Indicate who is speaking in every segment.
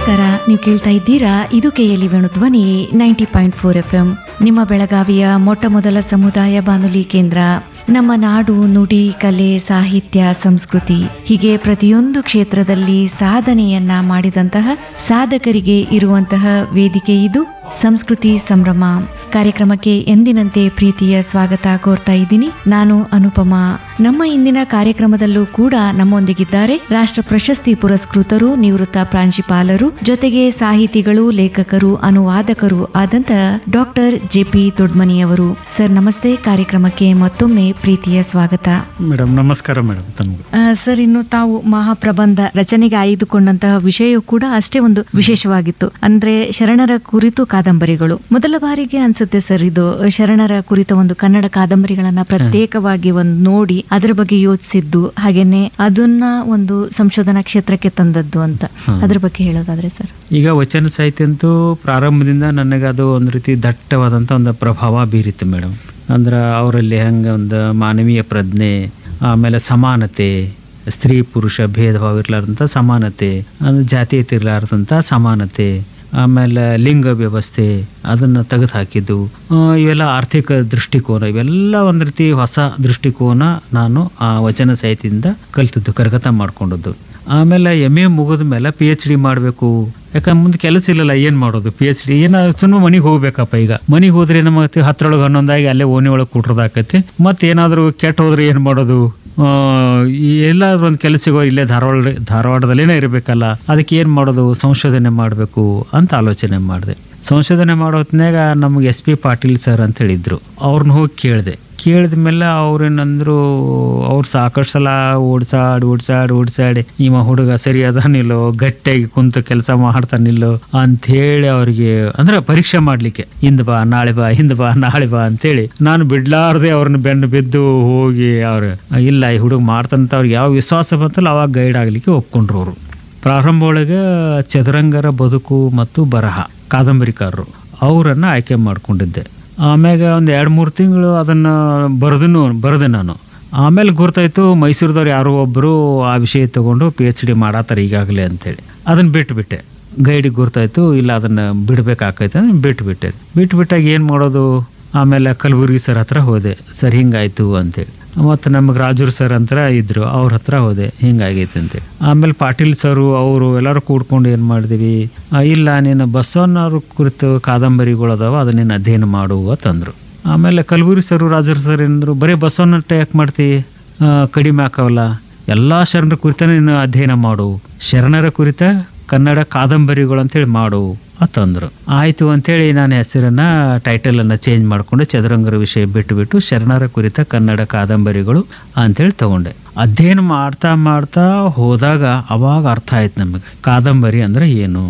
Speaker 1: ನಮಸ್ಕಾರ ನೀವು ಕೇಳ್ತಾ ಇದ್ದೀರಾ ಇದು KLE Venudhwani ninety point four F M ನಿಮ್ಮ ಬೆಳಗಾವಿಯ ಮೊಟ್ಟ ಮೊದಲ ಸಮುದಾಯ ಬಾನುಲಿ ಕೇಂದ್ರ ನಮ್ಮ ನಾಡು ನುಡಿ ಕಲೆ ಸಾಹಿತ್ಯ ಸಂಸ್ಕೃತಿ ಹೀಗೆ ಪ್ರತಿಯೊಂದು ಕ್ಷೇತ್ರದಲ್ಲಿ ಸಾಧನೆಯನ್ನ ಮಾಡಿದಂತಹ ಸಾಧಕರಿಗೆ ಇರುವಂತಹ ವೇದಿಕೆ ಇದು ಸಂಸ್ಕೃತಿ ಸಂಭ್ರಮ ಕಾರ್ಯಕ್ರಮಕ್ಕೆ ಎಂದಿನಂತೆ ಪ್ರೀತಿಯ ಸ್ವಾಗತ ಕೋರ್ತಾ ಇದ್ದೀನಿ ನಾನು ಅನುಪಮಾ ನಮ್ಮ ಇಂದಿನ ಕಾರ್ಯಕ್ರಮದಲ್ಲೂ ಕೂಡ ನಮ್ಮೊಂದಿಗಿದ್ದಾರೆ ರಾಷ್ಟ್ರ ಪ್ರಶಸ್ತಿ ಪುರಸ್ಕೃತರು ನಿವೃತ್ತ ಪ್ರಾಂಶುಪಾಲರು ಜೊತೆಗೆ ಸಾಹಿತಿಗಳು ಲೇಖಕರು ಅನುವಾದಕರು ಆದಂತ ಡಾಕ್ಟರ್ ಜೆ ಪಿ ದೊಡ್ಮನಿಯವರು ಸರ್ ನಮಸ್ತೆ ಕಾರ್ಯಕ್ರಮಕ್ಕೆ ಮತ್ತೊಮ್ಮೆ ಪ್ರೀತಿಯ ಸ್ವಾಗತ
Speaker 2: ಮೇಡಮ್ ನಮಸ್ಕಾರ ಮೇಡಮ್ ತಮಗೂ
Speaker 1: ಆ, ಸರ್ ಇನ್ನು ತಾವು ಮಹಾಪ್ರಬಂಧ ರಚನೆಗೆ ಆಯ್ದುಕೊಂಡಂತಹ ವಿಷಯ ಕೂಡ ಅಷ್ಟೇ ಒಂದು ವಿಶೇಷವಾಗಿತ್ತು ಅಂದ್ರೆ ಶರಣರ ಕುರಿತು ಕಾದಂಬರಿಗಳು ಮೊದಲ ಬಾರಿಗೆ ಅನ್ಸುತ್ತೆ ಸರ್ ಇದು ಶರಣರ ಕುರಿತ ಒಂದು ಕನ್ನಡ ಕಾದಂಬರಿಗಳನ್ನ ಪ್ರತ್ಯೇಕವಾಗಿ ಒಂದು ನೋಡಿ ಅದರ ಬಗ್ಗೆ ಯೋಚಿಸಿದ್ದು ಹಾಗೇನೆ ಅದನ್ನ ಒಂದು ಸಂಶೋಧನಾ ಕ್ಷೇತ್ರಕ್ಕೆ ತಂದದ್ದು ಅಂತ ಅದ್ರ ಬಗ್ಗೆ ಹೇಳೋದಾದ್ರೆ ಸರ್
Speaker 2: ಈಗ ವಚನ ಸಾಹಿತ್ಯ ಅಂತೂ ಪ್ರಾರಂಭದಿಂದ ನನಗೆ ಅದು ಒಂದು ರೀತಿ ದಟ್ಟವಾದಂಥ ಒಂದು ಪ್ರಭಾವ ಬೀರಿತ್ತು ಮೇಡಮ್ ಅಂದ್ರೆ ಅವರಲ್ಲಿ ಹೆಂಗೆ ಒಂದು ಮಾನವೀಯ ಪ್ರಜ್ಞೆ ಆಮೇಲೆ ಸಮಾನತೆ ಸ್ತ್ರೀ ಪುರುಷ ಭೇದ ಭಾವ ಇರಲಾರ್ದಂಥ ಸಮಾನತೆ ಅಂದ್ರೆ ಜಾತೀಯತೆ ಇರಲಾರ್ದಂಥ ಸಮಾನತೆ ಆಮೇಲೆ ಲಿಂಗ ವ್ಯವಸ್ಥೆ ಅದನ್ನು ತೆಗೆದು ಹಾಕಿದ್ದು ಆ, ಇವೆಲ್ಲ ಆರ್ಥಿಕ ದೃಷ್ಟಿಕೋನ ಇವೆಲ್ಲ ಒಂದು ರೀತಿ ಹೊಸ ದೃಷ್ಟಿಕೋನ ನಾನು ಆ ವಚನ ಸಾಹಿತ್ಯದಿಂದ ಕಲ್ತಿದ್ದು ಕರಗತ ಮಾಡ್ಕೊಂಡದ್ದು ಆಮೇಲೆ ಎಮ್ ಎ ಮುಗಿದ ಮೇಲೆ ಪಿ ಎಚ್ ಡಿ ಮಾಡಬೇಕು ಯಾಕಂದ್ರೆ ಮುಂದೆ ಕೆಲಸ ಇಲ್ಲಲ್ಲ ಏನು ಮಾಡೋದು ಪಿ ಎಚ್ ಡಿ ಏನೋ ಸುಮ್ಮನೆ ಮನೆಗೆ ಹೋಗ್ಬೇಕಪ್ಪ ಈಗ ಮನೆಗೆ ಹೋದ್ರೆ ನಮಗೆ ಹತ್ತರೊಳಗೆ ಹನ್ನೊಂದಾಗಿ ಅಲ್ಲೇ ಓಣಿ ಒಳಗೆ ಕುಟ್ರದಾಕೈತಿ ಮತ್ತೆ ಏನಾದರೂ ಕೆಟ್ಟ ಹೋದ್ರೆ ಏನು ಮಾಡೋದು ಆ, ಈ ಎಲ್ಲಾದ್ರೂ ಒಂದು ಕೆಲಸ ಸಿಗೋ ಇಲ್ಲೇ ಧಾರವಾಡ ಧಾರವಾಡದಲ್ಲೇನೇ ಇರಬೇಕಲ್ಲ ಅದಕ್ಕೆ ಏನು ಮಾಡೋದು ಸಂಶೋಧನೆ ಮಾಡಬೇಕು ಅಂತ ಆಲೋಚನೆ ಮಾಡಿದೆ ಸಂಶೋಧನೆ ಮಾಡೋ ಹೊತ್ನ್ಯಾಗ ನಮ್ಗೆ ಎಸ್ ಪಿ ಪಾಟೀಲ್ ಸರ್ ಅಂತ ಹೇಳಿದ್ರು ಅವ್ರನ್ನ ಹೋಗಿ ಕೇಳಿದೆ ಕೇಳಿದ ಮೇಲೆ ಅವ್ರೇನಂದ್ರು ಅವ್ರು ಸಾಕಷ್ಟು ಸಲ ಓಡ್ಸಾಡಿ ಓಡ್ಸಾಡಿ ಓಡ್ಸಾಡಿ ಇವ ಹುಡುಗ ಸರಿ ಅದಾನಿಲ್ಲೋ ಗಟ್ಟಿಯಾಗಿ ಕುಂತು ಕೆಲಸ ಮಾಡ್ತಾನಿಲ್ಲೋ ಅಂಥೇಳಿ ಅವ್ರಿಗೆ ಅಂದ್ರೆ ಪರೀಕ್ಷೆ ಮಾಡ್ಲಿಕ್ಕೆ ಹಿಂದ್ ಬಾ ನಾಳೆ ಬಾ ಹಿಂದ್ ಬಾ ನಾಳೆ ಬಾ ಅಂತೇಳಿ ನಾನು ಬಿಡ್ಲಾರ್ದೆ ಅವ್ರನ್ನ ಬೆನ್ನು ಬಿದ್ದು ಹೋಗಿ ಅವ್ರು ಇಲ್ಲ ಈ ಹುಡುಗ ಮಾಡ್ತಂತ ಅವ್ರಿಗೆ ಯಾವ ವಿಶ್ವಾಸ ಬಂತಲ್ಲ ಅವಾಗ ಗೈಡ್ ಆಗ್ಲಿಕ್ಕೆ ಒಪ್ಕೊಂಡ್ರು ಅವರು ಪ್ರಾರಂಭ ಒಳಗೆ ಚದುರಂಗರ ಬದುಕು ಮತ್ತು ಬರಹ ಕಾದಂಬರಿಕಾರರು ಅವರನ್ನು ಆಯ್ಕೆ ಮಾಡ್ಕೊಂಡಿದ್ದೆ ಆಮ್ಯಾಗ ಒಂದು ಎರಡು ಮೂರು ತಿಂಗಳು ಅದನ್ನು ಬರೆದನು ಬರೆದೆ ನಾನು ಆಮೇಲೆ ಗುರ್ತಾಯ್ತು ಮೈಸೂರದವ್ರು ಯಾರೋ ಒಬ್ಬರು ಆ ವಿಷಯ ತಗೊಂಡು ಪಿ ಎಚ್ ಡಿ ಮಾಡಾತಾರೆ ಈಗಾಗಲೇ ಅಂತೇಳಿ ಅದನ್ನು ಬಿಟ್ಟುಬಿಟ್ಟೆ ಗೈಡಿಗೆ ಗುರ್ತಾಯ್ತು ಇಲ್ಲ ಅದನ್ನು ಬಿಡ್ಬೇಕಾಕೈತೆ ಅಂತ ಬಿಟ್ಟುಬಿಟ್ಟೆ ಬಿಟ್ಟುಬಿಟ್ಟಾಗ ಏನು ಮಾಡೋದು ಆಮೇಲೆ ಕಲಬುರ್ಗಿ ಸರ್ ಹತ್ರ ಹೋದೆ ಸರ್ ಹಿಂಗಾಯ್ತು ಅಂತೇಳಿ ಮತ್ತು ನಮಗೆ ರಾಜೂರ್ ಸರ್ ಅಂತ ಇದ್ರು ಅವ್ರ ಹತ್ರ ಹೋದೆ ಹಿಂಗಾಗೈತೆ ಅಂತೇಳಿ ಆಮೇಲೆ ಪಾಟೀಲ್ ಸರು ಅವರು ಎಲ್ಲರೂ ಕೂಡ್ಕೊಂಡು ಏನು ಮಾಡಿದ್ವಿ ಆ, ಇಲ್ಲ ನೀನು ಬಸವಣ್ಣವ್ರ ಕುರಿತು ಕಾದಂಬರಿಗಳು ಅದಾವ ಅದನ್ನೇನು ಅಧ್ಯಯನ ಮಾಡು ಅಂತಂದರು ಆಮೇಲೆ ಕಲಬುರ್ಗಿ ಸರು ರಾಜೂರ್ ಸರ್ ಏನಂದ್ರು ಬರೀ ಬಸವಣ್ಣ ಯಾಕೆ ಮಾಡ್ತಿ ಆ, ಕಡಿಮೆ ಹಾಕವಲ್ಲ ಎಲ್ಲ ಶರಣರ ಕುರಿತ ನೀನು ಅಧ್ಯಯನ ಮಾಡು ಶರಣರ ಕುರಿತ ಕನ್ನಡ ಕಾದಂಬರಿಗಳು ಅಂತೇಳಿ ಮಾಡು ಅಂತಂದ್ರು ಆಯಿತು ಅಂತೇಳಿ ನಾನು ಹೆಸರನ್ನ ಟೈಟಲನ್ನು ಚೇಂಜ್ ಮಾಡಿಕೊಂಡು ಚದುರಂಗರ ವಿಷಯ ಬಿಟ್ಟು ಬಿಟ್ಟು ಶರಣರ ಕುರಿತ ಕನ್ನಡ ಕಾದಂಬರಿಗಳು ಅಂತೇಳಿ ತಗೊಂಡೆ ಅಧ್ಯಯನ ಮಾಡ್ತಾ ಮಾಡ್ತಾ ಹೋದಾಗ ಅವಾಗ ಅರ್ಥ ಆಯ್ತು ನಮಗೆ ಕಾದಂಬರಿ ಅಂದರೆ ಏನು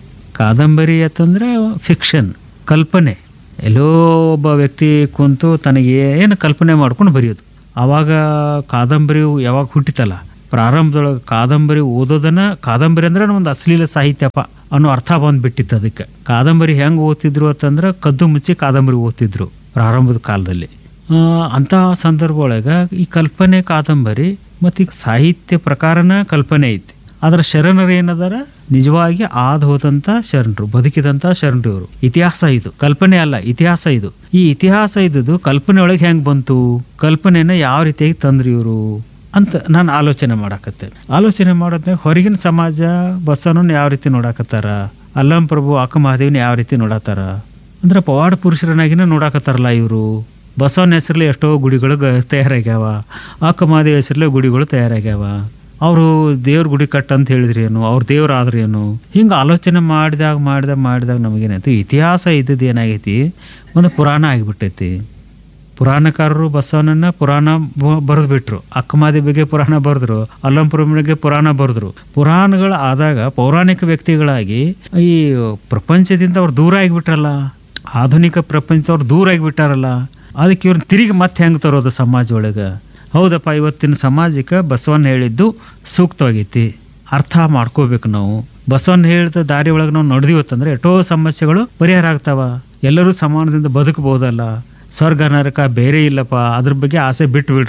Speaker 2: ಕಾದಂಬರಿ ಅಂತಂದ್ರೆ ಫಿಕ್ಷನ್ ಕಲ್ಪನೆ ಎಲ್ಲೋ ಒಬ್ಬ ವ್ಯಕ್ತಿ ಕುಂತು ತನಗೆ ಏನು ಕಲ್ಪನೆ ಮಾಡ್ಕೊಂಡು ಬರೆಯೋದು ಆವಾಗ ಕಾದಂಬರಿ ಯಾವಾಗ ಹುಟ್ಟಿತಲ್ಲ ಪ್ರಾರಂಭದೊಳಗೆ ಕಾದಂಬರಿ ಓದೋದನ್ನ ಕಾದಂಬರಿ ಅಂದ್ರೆ ಒಂದು ಅಶ್ಲೀಲ ಸಾಹಿತ್ಯಪ ಅನ್ನೋ ಅರ್ಥ ಬಂದ್ಬಿಟ್ಟಿತ್ತು ಅದಕ್ಕೆ ಕಾದಂಬರಿ ಹೆಂಗೆ ಓದ್ತಿದ್ರು ಅಂತಂದ್ರೆ ಕದ್ದು ಮುಚ್ಚಿ ಕಾದಂಬರಿ ಓದ್ತಿದ್ರು ಪ್ರಾರಂಭದ ಕಾಲದಲ್ಲಿ ಆ, ಅಂತಹ ಸಂದರ್ಭ ಒಳಗೆ ಈ ಕಲ್ಪನೆ ಕಾದಂಬರಿ ಮತ್ತು ಈಗ ಸಾಹಿತ್ಯ ಪ್ರಕಾರನ ಕಲ್ಪನೆ ಐತಿ ಆದ್ರೆ ಶರಣರು ಏನದಾರ ನಿಜವಾಗಿ ಆದ ಹೋದಂಥ ಶರಣರು ಬದುಕಿದಂಥ ಶರಣರು ಇವರು ಇತಿಹಾಸ ಇದು ಕಲ್ಪನೆ ಅಲ್ಲ ಇತಿಹಾಸ ಇದು ಈ ಇತಿಹಾಸ ಇದ್ದದ್ದು ಕಲ್ಪನೆ ಒಳಗೆ ಹೆಂಗೆ ಬಂತು ಕಲ್ಪನೆನ ಯಾವ ರೀತಿಯಾಗಿ ತಂದ್ರಿ ಇವರು ಅಂತ ನಾನು ಆಲೋಚನೆ ಮಾಡಾಕತ್ತೆ ಆಲೋಚನೆ ಮಾಡೋದ್ನಾಗ ಹೊರಗಿನ ಸಮಾಜ ಬಸವನನ್ನ ಯಾವ ರೀತಿ ನೋಡಾಕತ್ತಾರ ಅಲ್ಲಂ ಪ್ರಭು ಅಕ್ಕ ಮಹಾದೇವನ ಯಾವ ರೀತಿ ನೋಡತ್ತಾರ ಅಂದ್ರೆ ಪವಾಡ ಪುರುಷರನ್ನಾಗಿನ ನೋಡಾಕತ್ತಾರಲ್ಲ ಇವರು ಬಸವನ ಹೆಸರಲ್ಲಿ ಎಷ್ಟೋ ಗುಡಿಗಳು ಗ ತಯಾರಾಗ್ಯಾವ ಅಕ್ಕ ಮಹಾದೇವ ಹೆಸರಲ್ಲೇ ಗುಡಿಗಳು ತಯಾರಾಗ್ಯಾವ ಅವರು ದೇವ್ರ ಗುಡಿ ಕಟ್ಟ ಅಂತ ಹೇಳಿದ್ರಿ ಏನು ಅವ್ರ ದೇವ್ರ ಆದ್ರಿ ಏನು ಹಿಂಗೆ ಆಲೋಚನೆ ಮಾಡಿದಾಗ ಮಾಡಿದಾಗ ಮಾಡಿದಾಗ ನಮಗೇನಾಯ್ತು ಇತಿಹಾಸ ಇದ್ದದ್ದು ಏನಾಗೈತಿ ಒಂದು ಪುರಾಣ ಆಗಿಬಿಟ್ಟೈತಿ ಪುರಾಣಕಾರರು ಬಸವನನ್ನ ಪುರಾಣ ಬರೆದು ಬಿಟ್ರು ಅಕ್ಕಮಾದಿ ಬಗ್ಗೆ ಪುರಾಣ ಬರೆದ್ರು ಅಲ್ಲಂಪುರ ಬಗ್ಗೆ ಪುರಾಣ ಬರೆದ್ರು ಪುರಾಣಗಳು ಆದಾಗ ಪೌರಾಣಿಕ ವ್ಯಕ್ತಿಗಳಾಗಿ ಈ ಪ್ರಪಂಚದಿಂದ ಅವ್ರು ದೂರ ಆಗಿಬಿಟ್ರಲ್ಲ ಆಧುನಿಕ ಪ್ರಪಂಚದವ್ರು ದೂರ ಆಗಿಬಿಟ್ಟಾರಲ್ಲ ಅದಕ್ಕೆ ಇವ್ರನ್ನ ತಿರುಗಿ ಮತ್ತೆ ಹೆಂಗೆ ತರೋದು ಸಮಾಜ ಒಳಗೆ ಹೌದಪ್ಪ ಇವತ್ತಿನ ಸಮಾಜಕ್ಕೆ ಬಸವಣ್ಣ ಹೇಳಿದ್ದು ಸೂಕ್ತವಾಗೈತಿ ಅರ್ಥ ಮಾಡ್ಕೋಬೇಕು ನಾವು ಬಸವಣ್ಣ ಹೇಳಿದ ದಾರಿ ಒಳಗೆ ನಾವು ನಡೆದಿವತ್ತಂದ್ರೆ ಎಷ್ಟೋ ಸಮಸ್ಯೆಗಳು ಪರಿಹಾರ ಆಗ್ತಾವ ಎಲ್ಲರೂ ಸಮಾನದಿಂದ ಬದುಕಬಹುದಲ್ಲ ಸ್ವರ್ಗ ನರಕ ಬೇರೆ ಇಲ್ಲಪ್ಪ ಅದ್ರ ಬಗ್ಗೆ ಆಸೆ ಬಿಟ್ಟು ಬಿಡ್ರಿ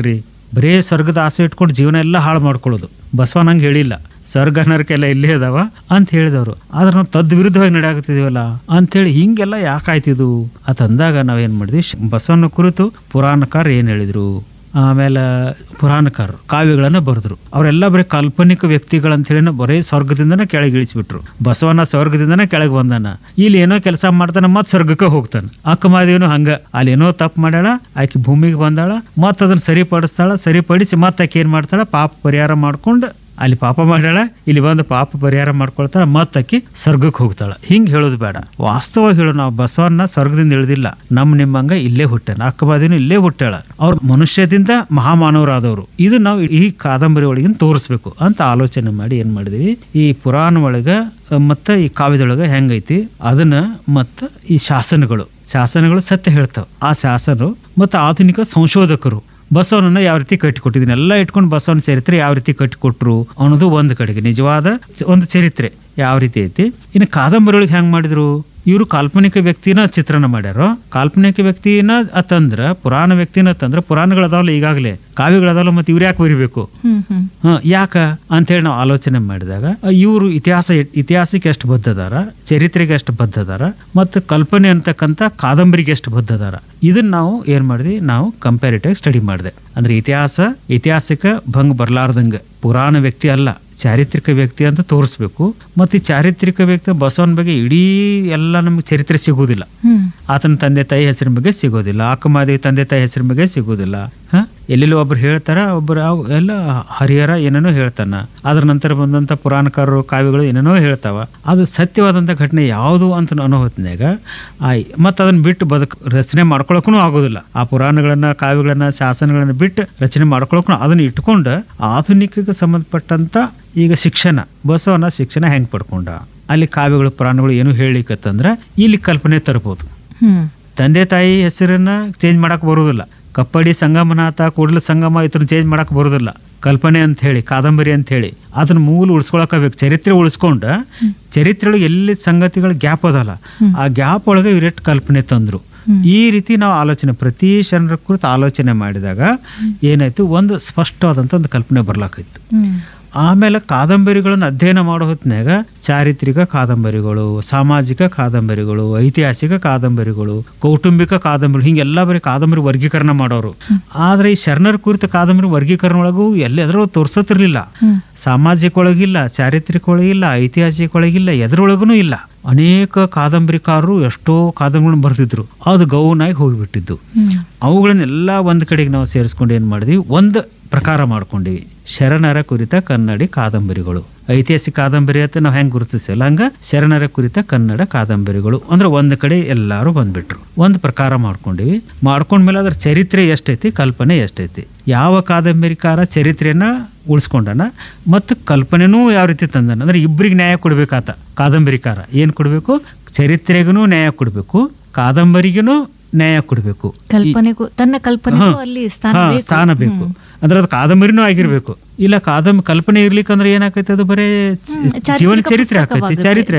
Speaker 2: ಬರೇ ಸ್ವರ್ಗದ ಆಸೆ ಇಟ್ಕೊಂಡು ಜೀವನ ಎಲ್ಲ ಹಾಳು ಮಾಡ್ಕೊಳ್ಳೋದು ಬಸವ ನಂಗೆ ಹೇಳಿಲ್ಲ ಸ್ವರ್ಗ ನರಕೆಲ್ಲ ಇಲ್ಲೇ ಅದಾವ ಅಂತ ಹೇಳಿದವರು ಆದ್ರೆ ನಾವು ತದ್ ವಿರುದ್ಧವಾಗಿ ನಡೆಯಾಗುತ್ತಿದೀವಲ್ಲ ಅಂತೇಳಿ ಹಿಂಗೆಲ್ಲ ಯಾಕಾಯ್ತಿದು ಅಂತಂದಾಗ ನಾವೇನು ಮಾಡಿದ್ವಿ ಶ್- ಬಸವನ ಕುರಿತು ಪುರಾಣಕಾರ ಏನು ಹೇಳಿದ್ರು ಆಮೇಲೆ ಪುರಾಣಕಾರರು ಕಾವ್ಯಗಳನ್ನು ಬರೆದ್ರು ಅವರೆಲ್ಲ ಬರೀ ಕಾಲ್ಪನಿಕ ವ್ಯಕ್ತಿಗಳಂತೇಳಿ ಬರೀ ಸ್ವರ್ಗದಿಂದನೇ ಕೆಳಗೆ ಇಳಿಸ್ಬಿಟ್ರು ಬಸವನ ಸ್ವರ್ಗದಿಂದನೇ ಕೆಳಗೆ ಬಂದಾನ ಇಲ್ಲಿ ಏನೋ ಕೆಲಸ ಮಾಡ್ತಾನ ಮತ್ತೆ ಸ್ವರ್ಗಕ್ಕೆ ಹೋಗ್ತಾನೆ ಅಕ್ಕಮಾದೇವನು ಹಂಗ ಅಲ್ಲಿ ಏನೋ ತಪ್ಪು ಮಾಡ್ಯಾಳ ಆಕೆ ಭೂಮಿಗೆ ಬಂದಾಳ ಮತ್ತೆ ಅದನ್ನ ಸರಿಪಡಿಸ್ತಾಳ ಸರಿಪಡಿಸಿ ಮತ್ತೆ ಆಕೆ ಏನು ಮಾಡ್ತಾಳ ಪಾಪ ಪರಿಹಾರ ಮಾಡ್ಕೊಂಡು ಅಲ್ಲಿ ಪಾಪ ಮಾಡ್ಯಾಳ ಇಲ್ಲಿ ಬಂದು ಪಾಪ ಪರಿಹಾರ ಮಾಡ್ಕೊಳ್ತಾಳ ಮತ್ತೆ ಆಕಿ ಸ್ವರ್ಗಕ್ಕೆ ಹೋಗ್ತಾಳ ಹಿಂಗ್ ಹೇಳೋದು ಬೇಡ ವಾಸ್ತವ ಹೇಳು ನಾವು ಬಸವನ್ನ ಸ್ವರ್ಗದಿಂದ ಇಳಿದಿಲ್ಲ ನಮ್ ನಿಮ್ಮಂಗ ಇಲ್ಲೇ ಹುಟ್ಟಾನ ಅಕ್ಕಬಾದಿನೂ ಇಲ್ಲೇ ಹುಟ್ಟಾಳ ಅವ್ರ ಮನುಷ್ಯದಿಂದ ಮಹಾಮಾನವರಾದವರು ಇದು ನಾವು ಈ ಕಾದಂಬರಿ ಒಳಗಿನ ತೋರಿಸ್ಬೇಕು ಅಂತ ಆಲೋಚನೆ ಮಾಡಿ ಏನ್ ಮಾಡಿದ್ವಿ ಈ ಪುರಾಣ ಒಳಗ ಮತ್ತು ಈ ಕಾವ್ಯದೊಳಗ ಹೆಂಗೈತಿ ಅದನ್ನ ಮತ್ತು ಈ ಶಾಸನಗಳು ಶಾಸನಗಳು ಸತ್ಯ ಹೇಳ್ತಾವ ಆ ಶಾಸನ ಮತ್ತು ಆಧುನಿಕ ಸಂಶೋಧಕರು ಬಸವನನ್ನ ಯಾವ ರೀತಿ ಕಟ್ಟಿಕೊಟ್ಟಿದ್ದೀನಿ ಎಲ್ಲ ಇಟ್ಕೊಂಡು ಬಸವನ ಚರಿತ್ರೆ ಯಾವ ರೀತಿ ಕಟ್ಟಿಕೊಟ್ರು ಅನ್ನೋದು ಒಂದು ಕಡೆಗೆ ನಿಜವಾದ ಚ- ಒಂದು ಚರಿತ್ರೆ ಯಾವ ರೀತಿ ಐತಿ ಇನ್ನು ಕಾದಂಬರಿ ಒಳಗೆ ಹೆಂಗ್ ಮಾಡಿದ್ರು ಇವರು ಕಾಲ್ಪನಿಕ ವ್ಯಕ್ತಿನ ಚಿತ್ರಣ ಮಾಡ್ಯಾರೋ ಕಾಲ್ಪನಿಕ ವ್ಯಕ್ತಿನ ಅತ್ತಂದ್ರ ಪುರಾಣ ವ್ಯಕ್ತಿನ ಅತ್ತಂದ್ರ ಪುರಾಣಗಳದಾವಲ್ಲ ಈಗಾಗಲೇ ಕಾವ್ಯಗಳದಾವಲ್ಲ ಮತ್ತೆ ಇವ್ರು ಯಾಕೆ ಬರಿಬೇಕು
Speaker 1: ಹ್ಮ್ ಹ್ಮ್
Speaker 2: ಹ, ಯಾಕ ಅಂತೇಳಿ ನಾವು ಆಲೋಚನೆ ಮಾಡಿದಾಗ ಇವರು ಇತಿಹಾಸ ಇತಿಹಾಸಕ್ಕೆ ಎಷ್ಟು ಬದ್ಧದಾರ ಚರಿತ್ರೆಗೆ ಎಷ್ಟು ಬದ್ಧದಾರ ಮತ್ತು ಕಲ್ಪನೆ ಅಂತಕ್ಕಂಥ ಕಾದಂಬರಿಗೆ ಎಷ್ಟು ಬದ್ಧದಾರ ಇದನ್ನ ನಾವು ಏನ್ ಮಾಡಿದ್ವಿ ನಾವು ಕಂಪ್ಯಾರಿಟಿವ್ ಸ್ಟಡಿ ಮಾಡಿದೆ ಅಂದ್ರೆ ಇತಿಹಾಸ ಇತಿಹಾಸಕ್ಕೆ ಭಂಗ ಬರ್ಲಾರ್ದಂಗ ಪುರಾಣ ವ್ಯಕ್ತಿ ಅಲ್ಲ ಚಾರಿತ್ರಿಕ ವ್ಯಕ್ತಿ ಅಂತ ತೋರಿಸ್ಬೇಕು ಮತ್ತು ಈ ಚಾರಿತ್ರಿಕ ವ್ಯಕ್ತಿ ಬಸವನ ಬಗ್ಗೆ ಇಡೀ ಎಲ್ಲ ನಮಗೆ ಚರಿತ್ರೆ ಸಿಗುವುದಿಲ್ಲ
Speaker 1: ಹ್ಮ್
Speaker 2: ಆತನ ತಂದೆ ತಾಯಿ ಹೆಸರಿನ ಬಗ್ಗೆ ಸಿಗೋದಿಲ್ಲ ಅಕ್ಕಮಾದೇವಿ ತಂದೆ ತಾಯಿ ಹೆಸರಿನ ಬಗ್ಗೆ ಸಿಗೋದಿಲ್ಲ ಹ ಎಲ್ಲೆಲ್ಲೋ ಒಬ್ರು ಹೇಳ್ತಾರ ಒಬ್ರು ಅವ್ ಎಲ್ಲ ಹರಿಹರ ಏನೇನೋ ಹೇಳ್ತಾನ ಅದ್ರ ನಂತರ ಬಂದಂತ ಪುರಾಣಕಾರರು ಕಾವ್ಯಗಳು ಏನೇನೋ ಹೇಳ್ತಾವ ಅದು ಸತ್ಯವಾದಂಥ ಘಟನೆ ಯಾವುದು ಅಂತ ಅನ್ನೋ ಹೊತ್ತಿನಾಗ ಆ ಮತ್ತು ಅದನ್ನ ಬಿಟ್ಟು ಬದುಕು ರಚನೆ ಮಾಡ್ಕೊಳಕ್ಕೂ ಆಗೋದಿಲ್ಲ ಆ ಪುರಾಣಗಳನ್ನ ಕಾವ್ಯಗಳನ್ನ ಶಾಸನಗಳನ್ನ ಬಿಟ್ಟು ರಚನೆ ಮಾಡ್ಕೊಳಕ್ಕೂ ಅದನ್ನ ಇಟ್ಕೊಂಡು ಆಧುನಿಕಕ್ಕೆ ಸಂಬಂಧಪಟ್ಟಂತ ಈಗ ಶಿಕ್ಷಣ ಬಸವನ ಶಿಕ್ಷಣ ಹೆಂಗ್ ಪಡ್ಕೊಂಡ ಅಲ್ಲಿ ಕಾವ್ಯಗಳು ಪುರಾಣಗಳು ಏನು ಹೇಳಿಕತ್ತಂದ್ರ ಇಲ್ಲಿ ಕಲ್ಪನೆ ತರ್ಬೋದು
Speaker 1: ಹ್ಮ್
Speaker 2: ತಂದೆ ತಾಯಿ ಹೆಸರನ್ನ ಚೇಂಜ್ ಮಾಡಕ್ ಬರೋದಿಲ್ಲ ಕಪ್ಪಡಿ ಸಂಗಮನಾಥ ಕೂಡಲ ಸಂಗಮ ಇದನ್ನ ಚೇಂಜ್ ಮಾಡಕ್ ಬರೋದಿಲ್ಲ ಕಲ್ಪನೆ ಅಂತ ಹೇಳಿ ಕಾದಂಬರಿ ಅಂತ ಹೇಳಿ ಅದನ್ನ ಮೂಲ ಉಳಿಸ್ಕೊಳಕಬೇಕು ಚರಿತ್ರೆ ಉಳಿಸ್ಕೊಂಡ ಚರಿತ್ರೆ ಒಳಗೆ ಎಲ್ಲಿ ಸಂಗತಿಗಳ ಗ್ಯಾಪ್ ಅದಲ್ಲ ಆ ಗ್ಯಾಪ್ ಒಳಗೆ ಇವ್ರೆಟ್ ಕಲ್ಪನೆ ತಂದ್ರು ಈ ರೀತಿ ನಾವು ಆಲೋಚನೆ ಪ್ರತಿ ಶರಣರ ಕುರಿತು ಆಲೋಚನೆ ಮಾಡಿದಾಗ ಏನಾಯ್ತು ಒಂದು ಸ್ಪಷ್ಟವಾದಂಥ ಒಂದು ಕಲ್ಪನೆ ಬರ್ಲಾಕೈತು
Speaker 1: ಹ್ಮ್
Speaker 2: ಆಮೇಲೆ ಕಾದಂಬರಿಗಳನ್ನು ಅಧ್ಯಯನ ಮಾಡೋ ಹೊತ್ನ್ಯಾಗ ಚಾರಿತ್ರಿಕ ಕಾದಂಬರಿಗಳು ಸಾಮಾಜಿಕ ಕಾದಂಬರಿಗಳು ಐತಿಹಾಸಿಕ ಕಾದಂಬರಿಗಳು ಕೌಟುಂಬಿಕ ಕಾದಂಬರಿ ಹಿಂಗೆಲ್ಲ ಬರೀ ಕಾದಂಬರಿ ವರ್ಗೀಕರಣ ಮಾಡೋರು ಆದ್ರೆ ಈ ಶರಣರ ಕುರಿತ ಕಾದಂಬರಿ ವರ್ಗೀಕರಣ ಒಳಗೂ ಎಲ್ಲೆದ್ರೂ ತೋರ್ಸತಿರ್ಲಿಲ್ಲ ಸಾಮಾಜಿಕ ಒಳಗಿಲ್ಲ ಚಾರಿತ್ರಿಕ ಒಳಗಿಲ್ಲ ಐತಿಹಾಸಿಕ ಒಳಗಿಲ್ಲ ಎದ್ರೊಳಗೂ ಇಲ್ಲ ಅನೇಕ ಕಾದಂಬರಿಕಾರರು ಎಷ್ಟೋ ಕಾದಂಬರಿಗಳನ್ನ ಬರೆದಿದ್ರು ಅದು ಗೌನಾಗಿ ಹೋಗಿಬಿಟ್ಟಿದ್ದು ಅವುಗಳನ್ನೆಲ್ಲ ಒಂದು ಕಡೆಗೆ ನಾವು ಸೇರಿಸ್ಕೊಂಡು ಏನು ಮಾಡಿದ್ವಿ ಒಂದು ಪ್ರಕಾರ ಮಾಡ್ಕೊಂಡಿವಿ ಶರಣರ ಕುರಿತ ಕನ್ನಡಿ ಕಾದಂಬರಿಗಳು ಐತಿಹಾಸಿಕ ಕಾದಂಬರಿ ಅಂತ ನಾವು ಹೆಂಗೆ ಗುರುತಿಸಿಲ್ಲ ಹಂಗ ಶರಣರ ಕುರಿತ ಕನ್ನಡ ಕಾದಂಬರಿಗಳು ಅಂದ್ರೆ ಒಂದು ಕಡೆ ಎಲ್ಲರೂ ಬಂದ್ಬಿಟ್ರು ಒಂದು ಪ್ರಕಾರ ಮಾಡ್ಕೊಂಡಿವಿ ಮಾಡ್ಕೊಂಡ್ಮೇಲೆ ಅದ್ರ ಚರಿತ್ರೆ ಎಷ್ಟೈತಿ ಕಲ್ಪನೆ ಎಷ್ಟೈತಿ ಯಾವ ಕಾದಂಬರಿಕಾರ ಚರಿತ್ರೆಯನ್ನ ಉಳಿಸ್ಕೊಂಡನ ಮತ್ತು ಕಲ್ಪನೆನೂ ಯಾವ ರೀತಿ ತಂದನ ಅಂದ್ರೆ ಇಬ್ಬರಿಗೆ ನ್ಯಾಯ ಕೊಡ್ಬೇಕಾತ ಕಾದಂಬರಿಕಾರ ಏನು ಕೊಡಬೇಕು ಚರಿತ್ರೆಗೂ ನ್ಯಾಯ ಕೊಡಬೇಕು ಕಾದಂಬರಿಗೂ ನ್ಯಾಯ ಕೊಡಬೇಕು
Speaker 1: ಕಲ್ಪನೆಗೂ ತನ್ನ ಕಲ್ಪನೆಗೂ ಅಲ್ಲಿ ಸ್ಥಾನ
Speaker 2: ಹಾ,
Speaker 1: ಬೇಕು.
Speaker 2: ಸ್ಥಾನ ಬೇಕು ಅಂದ್ರೆ ಅದು ಕಾದಂಬರಿನೂ ಆಗಿರ್ಬೇಕು ಇಲ್ಲ ಕಾದಂಬರಿ ಕಲ್ಪನೆ ಇರ್ಲಿಕ್ಕಂದ್ರೆ ಏನಾಕೈತೆ ಅದು ಬರೇ ಜ-
Speaker 1: ಚಾರಿತ್ರಿಕ
Speaker 2: ಜೀವನ ಚರಿತ್ರೆ ಆಕೈತಿ
Speaker 1: ಪುಸ್ತಕವಾಗುತ್ತೆ.
Speaker 2: ಚರಿತ್ರೆ